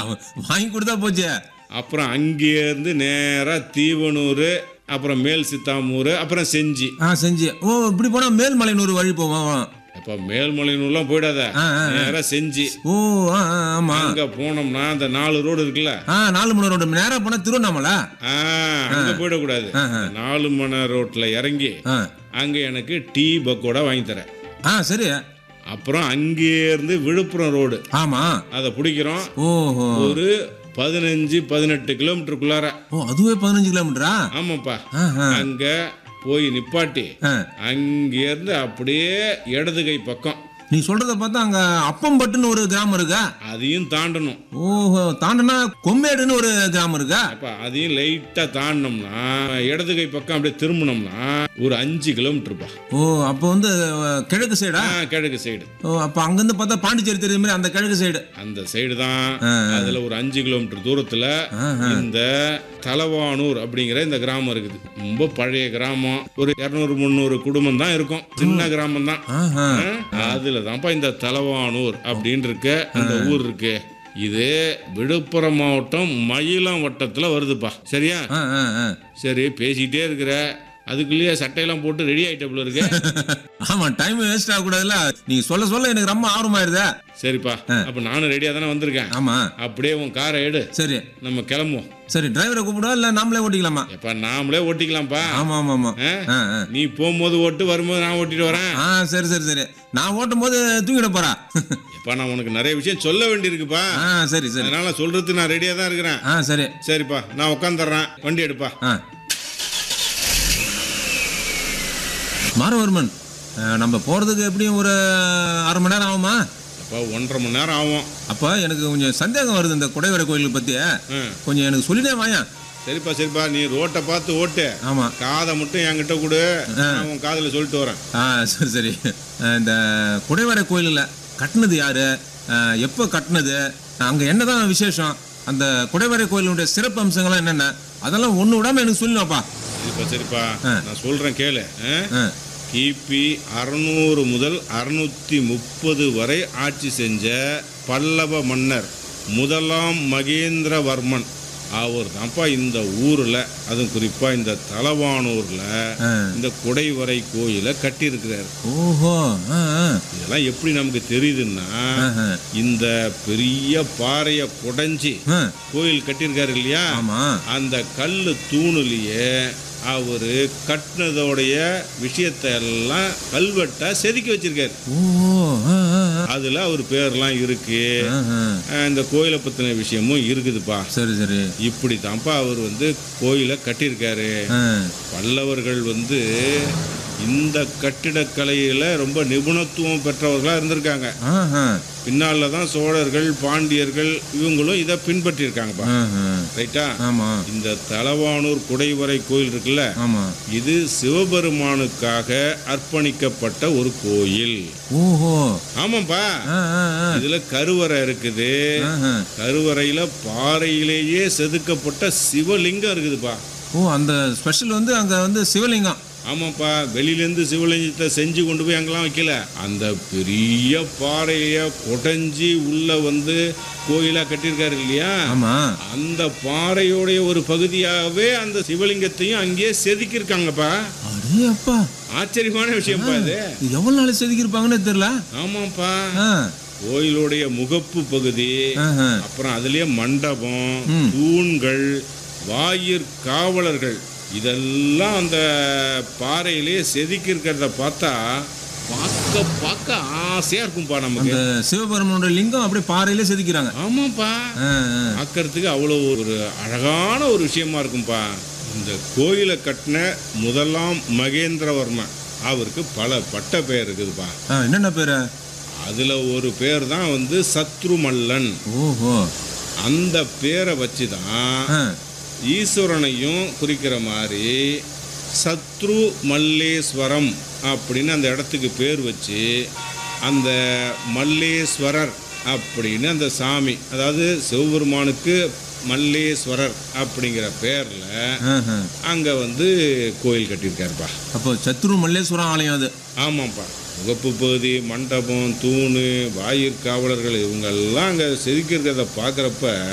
வாங்கி கொடுத்தா போச்சு அப்புறம் அங்கேருந்து நேராக தீவனூர் அப்புறம் மேல் சித்தாமூர் அப்புறம் செஞ்சி ஆ செஞ்சு ஓ இப்படி போனா மேல்மலையனூர் வழி போவோம் அப்போ மேல்மலையனூர்லாம் போயிடாத ஆ, ஆ, நேராக செஞ்சி ஓ ஆ ஆ, ஆமா அங்க போனோம்னா அந்த நாலு ரோடு இருக்குல்ல ஆ நாலு மணி ரோடு நேரா போனா திருவண்ணாமலை ஆ, அங்க போயிடக்கூடாது இந்த நாலு மணி ரோட்ல இறங்கி ஆ அங்க எனக்கு டீ பக்கோடா வாங்கி தரேன் ஆ சரி அப்புறம் அங்கேருந்து விழுப்புரம் ரோடு ஆமா அதை பிடிக்கிறோம் ஓஹோ ஒரு பதினஞ்சு பதினெட்டு கிலோமீட்டருக்குள்ளார ஓ அதுவே பதினஞ்சு கிலோமீட்டரா ஆமாப்பா ஆ ஆ அங்க போய் நிப்பாட்டி ஆ. அங்கேருந்து அப்படியே இடது கை பக்கம் நீ சொல்றத பார்த்தா அங்க அப்பம்பட்டுன்னு ஒரு கிராமம் இருக்கா அதையும் தாண்டணும் ஓஹோ தாண்டனா கொம்மேடுன்னு ஒரு கிராமம் இருக்கா அப்ப அதையும் லைட்டா தாண்டினோம்னா இடது கை பக்கம் அப்படியே திரும்பினோம்னா ஒரு அஞ்சு கிலோமீட்டர்ப்பா ஓ அப்போ வந்து அஹ், கிழக்கு சைடா ஆ, கிழக்கு சைடு ஓ அப்போ அங்கிருந்து பார்த்தா பாண்டிச்சேரி தெரியுற மாதிரி அந்த கிழக்கு சைடு அந்த சைடு தான் அதுல ஒரு அஞ்சு கிலோமீட்டர் தூரத்துல இந்த தலவானூர் அப்படிங்கிற இந்த கிராமம் இருக்குது ரொம்ப பழைய கிராமம் ஒரு இரநூறு முந்நூறு குடும்பம் தான் இருக்கும் சின்ன கிராமம் தான் ஆஹா அதுல தான்ப்பா இந்த தலவானூர் அப்படின்னு இருக்க அந்த ஊர் இருக்கு இது விழுப்புரம் மாவட்டம் மயிலம் வட்டத்துல வருதுப்பா சரியா ஆ ஆ ஆ சரி பேசிக்கிட்டே இருக்கிற அதுக்குள்ளேயே சட்டையெல்லாம் போட்டு ரெடி ஆயிட்டப்புல இருக்கு ஆமா டைம் வேஸ்ட் ஆகக்கூடாதுல்ல நீங்க சொல்ல சொல்ல எனக்கு ரொம்ப ஆர்வமாயிருதே சரிப்பா அப்ப நானும் ரெடியா தானே வந்திருக்கேன் ஆமா அப்படியே உன் காரை எடு சரி நம்ம கிளம்புவோம் சரி டிரைவரை கூப்பிடுவா இல்ல நாமளே ஓட்டிக்கலாமா எப்ப நாமளே ஓட்டிக்கலாம்ப்பா ஆமா ஆமா ஆமா ஆ? ஆ ஆ நீ போகும்போது ஓட்டு வரும்போது நான் ஓட்டிட்டு வரேன் ஆ சரி சரி சரி நான் ஓட்டும் போது தூங்கிட போறா எப்பா நான் உனக்கு நிறைய விஷயம் சொல்ல வேண்டியிருக்குப்பா ஆ சரி சரி அதனால சொல்றதுக்கு நான் ரெடியா தான் இருக்கிறேன் ஆ சரி சரிப்பா நான் உட்காந்துடுறேன் வண்டி எடுப்பா ஆ மாரவர்மன் ஆ, நம்ம போறதுக்கு எப்படியும் ஒரு அரை மணி நேரம் ஆகுமா அப்பா ஒன்றரை மணி நேரம் ஆகும் அப்போ எனக்கு கொஞ்சம் சந்தேகம் வருது இந்த குடைவரை கோயிலை பத்தி ஆ. கொஞ்சம் எனக்கு சொல்லிட்டே வாயா சரிப்பா சரிப்பா நீ ரோட்டை பார்த்து ஓட்டு ஆமா காதை மட்டும் என்கிட்ட கொடு நான் உன் காதுல சொல்லிட்டு வரேன் ஆ சரி சரி ஆ, இந்த குடைவரை கோயிலில் கட்டினது யாரு ஆ, எப்போ கட்டினது அங்கே என்னதான் விசேஷம் அந்த குடைவரை கோயிலுடைய சிறப்பு அம்சங்கள்லாம் என்னென்ன அதெல்லாம் ஒன்று விடாம எனக்கு சொல்லுவாப்பா சரிப்பா சரிப்பா நான் சொல்றேன் கேளு ஆ? ஆ கிபி அறுநூறு முதல் அறுநூத்தி முப்பது வரை ஆட்சி செஞ்ச பல்லவ மன்னர் முதலாம் மகேந்திரவர்மன் அவர் தான்ப்பா இந்த ஊர்ல அதுவும் குறிப்பா இந்த தலவானூர்ல ஆ. இந்த குடைவரை கோயிலை கட்டியிருக்கிறாரு ஓஹோ ஆ ஆ இதெல்லாம் எப்படி நமக்கு தெரியுதுன்னா ஆஹா. இந்த பெரிய பாறையை குடைஞ்சி ஆ, கோயில் கட்டியிருக்காரு இல்லையா ஆமா அந்த கல்லு தூணுலயே அவரு கட்டினதோடைய விஷயத்தை எல்லாம் கல்வெட்டா செதுக்கி வச்சிருக்காரு ஓ ஆ, ஆ, ஆ. அதுல அவர் பேர்லாம் இருக்கு ஆஹா. அஹ் இந்த கோயிலை பத்தின விஷயமும் இருக்குதுப்பா சரி சரி இப்படி தான்ப்பா அவர் வந்து கோயிலை கட்டியிருக்காரு ஆ பல்லவர்கள் வந்து இந்த கட்டிடக்கலையில ரொம்ப நிபுணத்துவம் பெற்றவர்களா இருந்திருக்காங்க ஆஹா. பின்னால தான் சோழர்கள் பாண்டியர்கள் இவங்களும் இதை பின்பற்றியிருக்காங்கப்பா ஆஹா. ரைட்டா ஆமா இந்த தலவானூர் குடைவரை கோயில் இருக்குல்ல ஆமா இது சிவபெருமானுக்காக அர்ப்பணிக்கப்பட்ட ஒரு கோயில் ஓஹோ ஆமாப்பா ஆ ஆ ஆ இதுல கருவறை இருக்குது ஆஹா. கருவறையில பாறையிலேயே செதுக்கப்பட்ட சிவலிங்கம் இருக்குதுப்பா ஓ அந்த ஸ்பெஷல் வந்து அங்க வந்து சிவலிங்கம் ஆமாப்பா வெளியிலேருந்து சிவலிங்கத்தை செஞ்சு கொண்டு போய் அங்கெல்லாம் வைக்கல அந்த பெரிய பாறைய குடைஞ்சி உள்ள வந்து கோயிலா கட்டியிருக்காரு இல்லையா ஆமா அந்த பாறையோடைய ஒரு பகுதியாகவே அந்த சிவலிங்கத்தையும் அங்கேயே செதுக்கியிருக்காங்கப்பா அடே அப்பா ஆச்சரியமான விஷயம்ப்பா இது இது எவ்வளவு நாள் செதுக்கியிருப்பாங்கன்னு தெரியல ஆமாப்பா ஆ கோயிலுடைய முகப்பு பகுதி ஆஹா. அப்புறம் அதுலயே மண்டபம் தூண்கள் வாயிற் காவலர்கள் இதெல்லாம் அந்த பாறையிலேயே செதுக்கி இருக்கிறத பார்த்தா பார்க்க பார்க்க ஆசையா இருக்கும்பா நமக்கு அந்த சிவபெருமனோட லிங்கம் அப்படியே பாறையில செதுக்கிறாங்க ஆமாப்பா ஆ, ஆ. பார்க்கறதுக்கு அவ்வளோ ஒரு அழகான ஒரு விஷயமா இருக்கும்பா இந்த கோயிலை கட்டின முதலாம் மகேந்திரவர்மன் அவருக்கு பல பட்ட பெயர் இருக்குதுப்பா ஆ, என்னென்ன பேரு அதுல ஒரு பேர் தான் வந்து சத்ருமல்லன் ஓஹோ அந்த பேரை வச்சு தான் ஆ, ஈஸ்வரனையும் குறிக்கிற மாதிரி சத்ரு மல்லேஸ்வரம் அப்படின்னு அந்த இடத்துக்கு பேர் வச்சு அந்த மல்லேஸ்வரர் அப்படின்னு அந்த சாமி அதாவது சிவபெருமானுக்கு மல்லேஸ்வரர் அப்படிங்கிற பேரில் ஆஹா. அங்கே வந்து கோயில் கட்டியிருக்காருப்பா அப்போ சத்ரு மல்லேஸ்வரம் ஆலயம் அது ஆமாம்ப்பா முகப்பு பகுதி மண்டபம் தூணு வாயிற் காவலர்கள் இவங்கெல்லாம் அங்கே செதுக்கியிருக்கிறத பார்க்குறப்ப